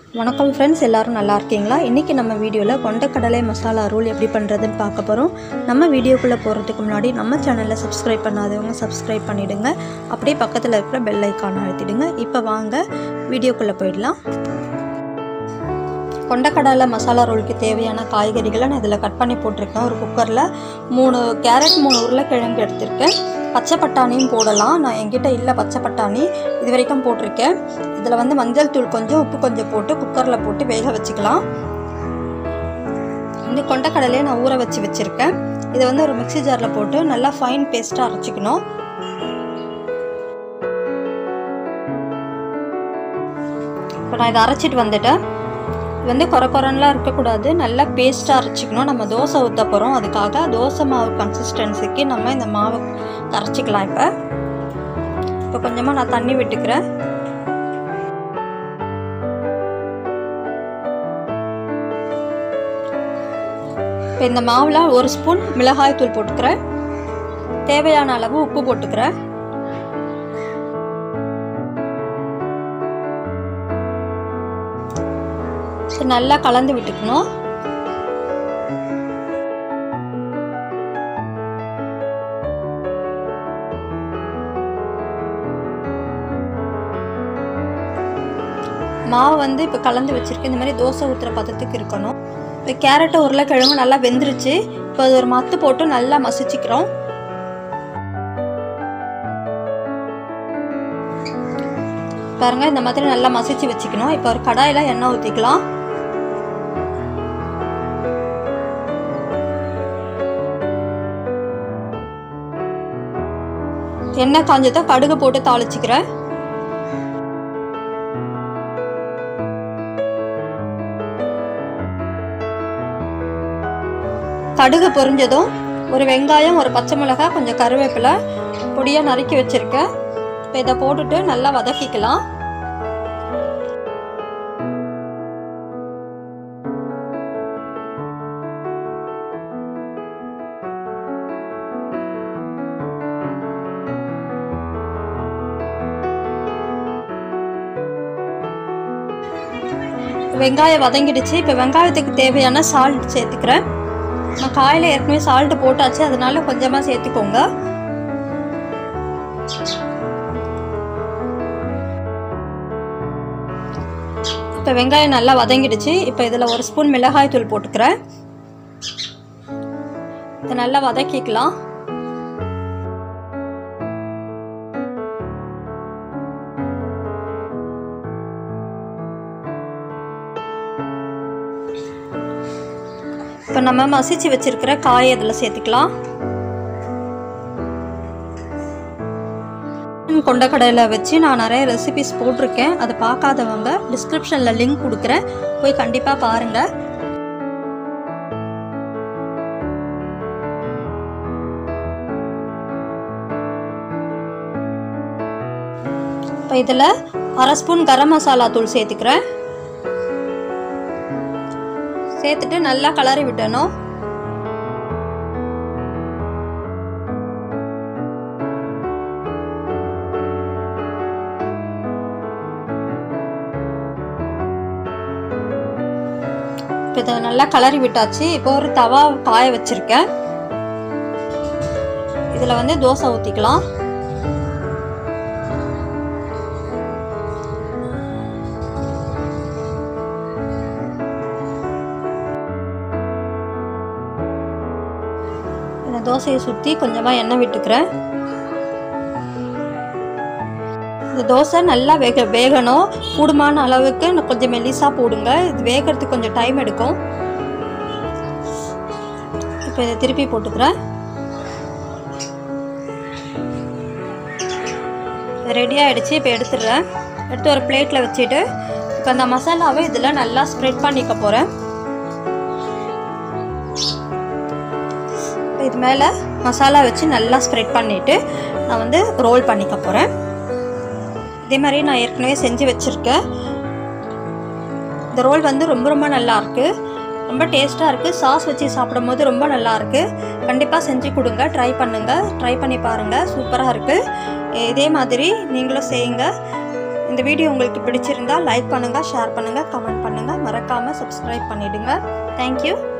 வணக்கம் ஃப்ரெண்ட்ஸ் எல்லாரும் நல்லா இருக்கீங்களா இன்றைக்கி நம்ம வீடியோவில் கொண்டக்கடலை மசாலா ரோல் எப்படி பண்ணுறதுன்னு பார்க்க போகிறோம் நம்ம வீடியோக்குள்ளே போகிறதுக்கு முன்னாடி நம்ம சேனலில் சப்ஸ்கிரைப் பண்ணாதவங்க சப்ஸ்கிரைப் பண்ணிவிடுங்க அப்படியே பக்கத்தில் இருக்கிற பெல் ஐக்கான் அழுத்திடுங்க இப்போ வாங்க வீடியோக்குள்ளே போயிடலாம் கொண்டக்கடலை மசாலா ரோலுக்கு தேவையான காய்கறிகளை நான் இதில் கட் பண்ணி போட்டிருக்கேன் ஒரு குக்கரில் மூணு கேரட் மூணு உருளைக்கிழங்கு எடுத்திருக்கேன் பச்சை பட்டாணியும் போடலாம் நான் என்கிட்ட இல்லை பச்சை பட்டாணி இது வரைக்கும் போட்டிருக்கேன் இதில் வந்து மஞ்சள் தூள் கொஞ்சம் உப்பு கொஞ்சம் போட்டு குக்கரில் போட்டு வேக வச்சுக்கலாம் இந்த கொண்டக்கடலையை நான் ஊற வச்சு வச்சுருக்கேன் இதை வந்து ஒரு மிக்ஸி ஜாரில் போட்டு நல்லா ஃபைன் பேஸ்ட்டாக அரைச்சிக்கணும் இப்போ நான் இதை அரைச்சிட்டு வந்துட்டேன் இது வந்து குறை குறைலாம் இருக்கக்கூடாது நல்லா பேஸ்ட்டாக அரைச்சிக்கணும் நம்ம தோசை ஊற்ற போகிறோம் அதுக்காக தோசை மாவு கன்சிஸ்டன்சிக்கு நம்ம இந்த மாவை கரைச்சிக்கலாம் இப்போ இப்போ கொஞ்சமாக நான் தண்ணி விட்டுக்கிறேன் இப்போ இந்த மாவில் ஒரு ஸ்பூன் மிளகாய் தூள் போட்டுக்கிறேன் தேவையான அளவு உப்பு போட்டுக்கிறேன் நல்லா கலந்து விட்டுக்கணும் மாவு வந்து இப்போ கலந்து வச்சுருக்கேன் இந்த மாதிரி தோசை ஊற்றுற பதத்துக்கு இருக்கணும் இப்போ கேரட்டு உருளைக்கிழங்கு நல்லா வெந்துருச்சு இப்போ அது ஒரு மத்து போட்டு நல்லா மசிச்சுக்கிறோம் பாருங்க இந்த மாதிரி நல்லா மசிச்சு வச்சுக்கணும் இப்போ ஒரு கடாயில் எண்ணெய் ஊற்றிக்கலாம் எண்ணெய் காஞ்சதை கடுகு போட்டு தாளிச்சுக்கிறேன் கடுகு பொரிஞ்சதும் ஒரு வெங்காயம் ஒரு பச்சை மிளகாய் கொஞ்சம் கருவேப்பிலை பொடியாக நறுக்கி வச்சுருக்கேன் இப்போ இதை போட்டுட்டு நல்லா வதக்கிக்கலாம் வெங்காயம் வதங்கிடுச்சு இப்போ வெங்காயத்துக்கு தேவையான சால்ட் சேர்த்துக்கிறேன் நான் காயில் ஏற்கனவே சால்ட்டு போட்டாச்சு அதனால கொஞ்சமாக சேர்த்துக்கோங்க இப்போ வெங்காயம் நல்லா வதங்கிடுச்சு இப்போ இதில் ஒரு ஸ்பூன் மிளகாய் தூள் போட்டுக்கிறேன் இதை நல்லா வதக்கிக்கலாம் இப்போ நம்ம மசிச்சு வச்சிருக்கிற காய் அதில் சேர்த்துக்கலாம் கொண்டக்கடையில் வச்சு நான் நிறைய ரெசிபிஸ் போட்டிருக்கேன் அதை பார்க்காதவங்க டிஸ்கிரிப்ஷனில் லிங்க் கொடுக்குறேன் போய் கண்டிப்பாக பாருங்கள் இப்போ இதில் அரை ஸ்பூன் கரம் மசாலா தூள் சேர்த்துக்கிறேன் சேர்த்துட்டு நல்லா கலரி விட்டணும் இப்போ இதை நல்லா கலரி விட்டாச்சு இப்போ ஒரு தவா காய வச்சிருக்கேன் இதில் வந்து தோசை ஊற்றிக்கலாம் இந்த தோசையை சுற்றி கொஞ்சமாக எண்ணெய் விட்டுக்கிறேன் இந்த தோசை நல்லா வேக வேகணும் கூடுமான அளவுக்கு கொஞ்சம் மெல்லிஸாக போடுங்க இது வேகிறதுக்கு கொஞ்சம் டைம் எடுக்கும் இப்போ இதை திருப்பி போட்டுக்கிறேன் ரெடி ஆகிடுச்சு இப்போ எடுத்துடுறேன் எடுத்து ஒரு பிளேட்டில் வச்சுட்டு இப்போ அந்த மசாலாவை இதில் நல்லா ஸ்ப்ரெட் பண்ணிக்க போகிறேன் இது மேலே மசாலா வச்சு நல்லா ஸ்ப்ரெட் பண்ணிவிட்டு நான் வந்து ரோல் பண்ணிக்க போகிறேன் இதே மாதிரி நான் ஏற்கனவே செஞ்சு வச்சுருக்கேன் இந்த ரோல் வந்து ரொம்ப ரொம்ப நல்லாயிருக்கு ரொம்ப டேஸ்ட்டாக இருக்குது சாஸ் வச்சு சாப்பிடும்போது ரொம்ப நல்லாயிருக்கு கண்டிப்பாக செஞ்சு கொடுங்க ட்ரை பண்ணுங்கள் ட்ரை பண்ணி பாருங்கள் சூப்பராக இருக்குது இதே மாதிரி நீங்களும் செய்யுங்க இந்த வீடியோ உங்களுக்கு பிடிச்சிருந்தா லைக் பண்ணுங்கள் ஷேர் பண்ணுங்கள் கமெண்ட் பண்ணுங்கள் மறக்காமல் சப்ஸ்கிரைப் பண்ணிவிடுங்க தேங்க்யூ